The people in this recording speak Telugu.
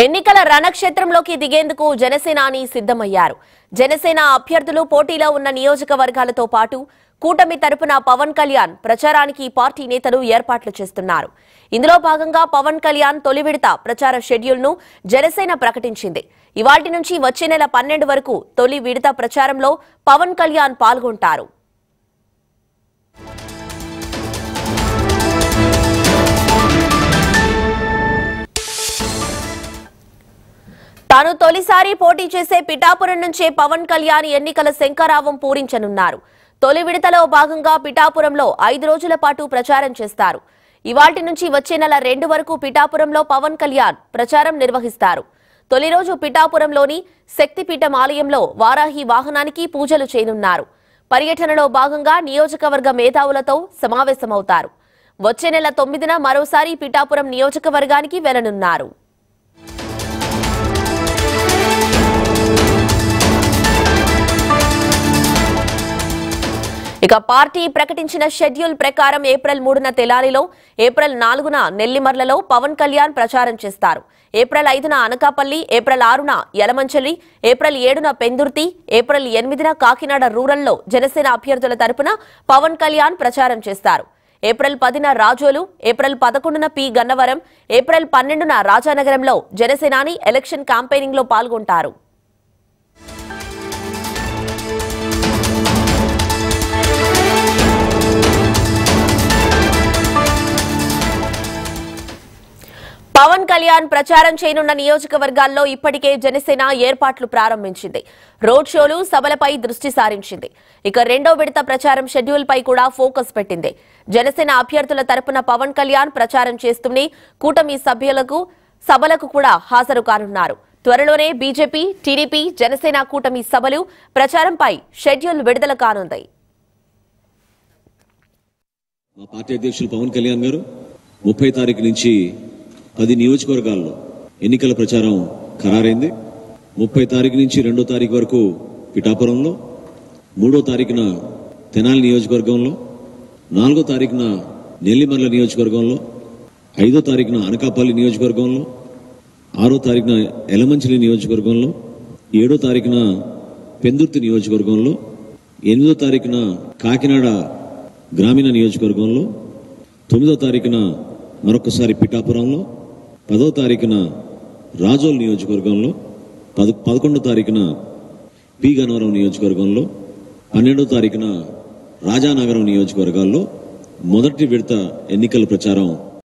ఎన్నికల రణక్షేత్రంలోకి దిగేందుకు జనసేనాని సిద్ధమయ్యారు జనసేన అభ్యర్థులు పోటీలో ఉన్న నియోజకవర్గాలతో పాటు కూటమి తరపున పవన్ కళ్యాణ్ ప్రచారానికి పార్టీ నేతలు ఏర్పాట్లు చేస్తున్నారు ఇందులో భాగంగా పవన్ కళ్యాణ్ తొలి విడత ప్రచార షెడ్యూల్ ను జనసేన ప్రకటించింది ఇవాటి నుంచి వచ్చే నెల పన్నెండు వరకు తొలి విడత ప్రచారంలో పవన్ కళ్యాణ్ పాల్గొంటారు తాను తొలిసారి పోటీ చేసే పిఠాపురం నుంచే పవన్ కళ్యాణ్ ఎన్నికల శంఖరావం పూరించనున్నారు తొలి విడతలో భాగంగా పిఠాపురంలో ఐదు రోజుల పాటు ప్రచారం చేస్తారు ఇవాటి నుంచి వచ్చే నెల రెండు వరకు పిఠాపురంలో పవన్ కళ్యాణ్ ప్రచారం నిర్వహిస్తారు తొలి రోజు పిఠాపురంలోని శక్తిపీఠం ఆలయంలో వారాహి వాహనానికి పూజలు చేయనున్నారు పర్యటనలో భాగంగా నియోజకవర్గ మేధావులతో సమావేశమవుతారు వచ్చే నెల తొమ్మిదిన మరోసారి పిఠాపురం నియోజకవర్గానికి వెళ్లనున్నారు ఇక పార్టీ ప్రకటించిన షెడ్యూల్ ప్రకారం ఏప్రిల్ మూడున తెలాలిలో ఏప్రిల్ నాలుగున నెల్లిమర్లలో పవన్ కళ్యాణ్ ప్రచారం చేస్తారు ఏప్రిల్ ఐదున అనకాపల్లి ఏప్రిల్ ఆరున యలమంచలి ఏప్రిల్ ఏడున పెందుర్తి ఏప్రిల్ ఎనిమిదిన కాకినాడ రూరల్లో జనసేన అభ్యర్థుల తరపున పవన్ కళ్యాణ్ ప్రచారం చేస్తారు ఏప్రిల్ పదిన రాజోలు ఏప్రిల్ పదకొండున పి గన్నవరం ఏప్రిల్ పన్నెండున రాజానగరంలో జనసేనాని ఎలక్షన్ క్యాంపెయినింగ్ లో పాల్గొంటారు పవన్ కళ్యాణ్ ప్రచారం చేయనున్న నియోజకవర్గాల్లో ఇప్పటికే జనసేన ఏర్పాట్లు ప్రారంభించింది రోడ్ షోలు సభలపై దృష్టి సారించింది ఇక రెండో విడత ప్రచారం షెడ్యూల్ పై కూడా ఫోకస్ పెట్టింది జనసేన అభ్యర్థుల తరపున పవన్ కళ్యాణ్ ప్రచారం చేస్తూనే కూటమి సభ్యులకు సభలకు కూడా హాజరు కానున్నారు త్వరలోనే బీజేపీ టీడీపీ జనసేన కూటమి సభలు ప్రచారంపై షెడ్యూల్ విడుదల కానుంది మా పార్టీ అధ్యక్షులు పవన్ కళ్యాణ్ గారు ముప్పై తారీఖు నుంచి పది నియోజకవర్గాల్లో ఎన్నికల ప్రచారం ఖరారైంది ముప్పై తారీఖు నుంచి రెండో తారీఖు వరకు పిఠాపురంలో మూడో తారీఖున తెనాలి నియోజకవర్గంలో నాలుగో తారీఖున నెల్లిమర్ల నియోజకవర్గంలో ఐదో తారీఖున అనకాపల్లి నియోజకవర్గంలో ఆరో తారీఖున ఎలమంచిలి నియోజకవర్గంలో ఏడో తారీఖున పెందుర్తి నియోజకవర్గంలో ఎనిమిదో తారీఖున కాకినాడ గ్రామీణ నియోజకవర్గంలో తొమ్మిదో తారీఖున మరొకసారి పిఠాపురంలో పదో తారీఖున రాజోల్ నియోజకవర్గంలో పద పదకొండో తారీఖున పి గన్నవరం నియోజకవర్గంలో పన్నెండో తారీఖున రాజానగరం నియోజకవర్గాల్లో మొదటి విడత ఎన్నికల ప్రచారం